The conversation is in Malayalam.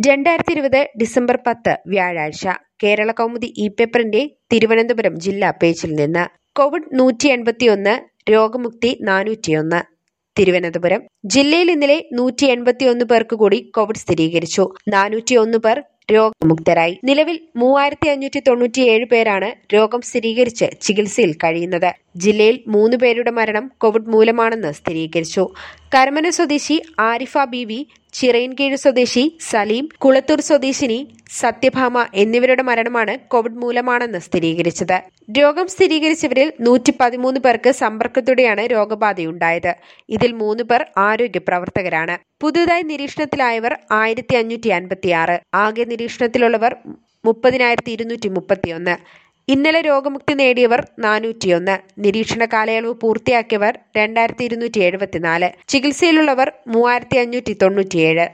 രണ്ടായിരത്തി ഇരുപത് ഡിസംബർ പത്ത് വ്യാഴാഴ്ച കേരള കൗമുദി ഇ പേപ്പറിന്റെ തിരുവനന്തപുരം ജില്ലാ പേജിൽ നിന്ന് കോവിഡ് നൂറ്റി എൺപത്തിയൊന്ന് രോഗമുക്തി നാനൂറ്റിയൊന്ന് തിരുവനന്തപുരം ജില്ലയിൽ ഇന്നലെ നൂറ്റി എൺപത്തിയൊന്ന് പേർക്ക് കൂടി കോവിഡ് സ്ഥിരീകരിച്ചു നാനൂറ്റിയൊന്ന് പേർ രോഗമുക്തരായി നിലവിൽ മൂവായിരത്തി അഞ്ഞൂറ്റി തൊണ്ണൂറ്റിയേഴ് പേരാണ് രോഗം സ്ഥിരീകരിച്ച് ചികിത്സയിൽ കഴിയുന്നത് ജില്ലയിൽ മൂന്ന് പേരുടെ മരണം കോവിഡ് മൂലമാണെന്ന് സ്ഥിരീകരിച്ചു കരമന സ്വദേശി ആരിഫ ബീവി ചിറയൻകീഴ് സ്വദേശി സലീം കുളത്തൂർ സ്വദേശിനി സത്യഭാമ എന്നിവരുടെ മരണമാണ് കോവിഡ് മൂലമാണെന്ന് സ്ഥിരീകരിച്ചത് രോഗം സ്ഥിരീകരിച്ചവരിൽ നൂറ്റി പതിമൂന്ന് പേർക്ക് സമ്പർക്കത്തോടെയാണ് രോഗബാധയുണ്ടായത് ഇതിൽ മൂന്ന് പേർ ആരോഗ്യ പ്രവർത്തകരാണ് പുതുതായി നിരീക്ഷണത്തിലായവർ ആയിരത്തി അഞ്ഞൂറ്റി അൻപത്തിയാറ് ആകെ നിരീക്ഷണത്തിലുള്ളവർ മുപ്പതിനായിരത്തി ഇരുന്നൂറ്റി മുപ്പത്തിയൊന്ന് ഇന്നലെ രോഗമുക്തി നേടിയവർ നാനൂറ്റിയൊന്ന് നിരീക്ഷണ കാലയളവ് പൂർത്തിയാക്കിയവർ രണ്ടായിരത്തി ഇരുന്നൂറ്റി എഴുപത്തിനാല് ചികിത്സയിലുള്ളവർ മൂവായിരത്തി അഞ്ഞൂറ്റി തൊണ്ണൂറ്റിയേഴ്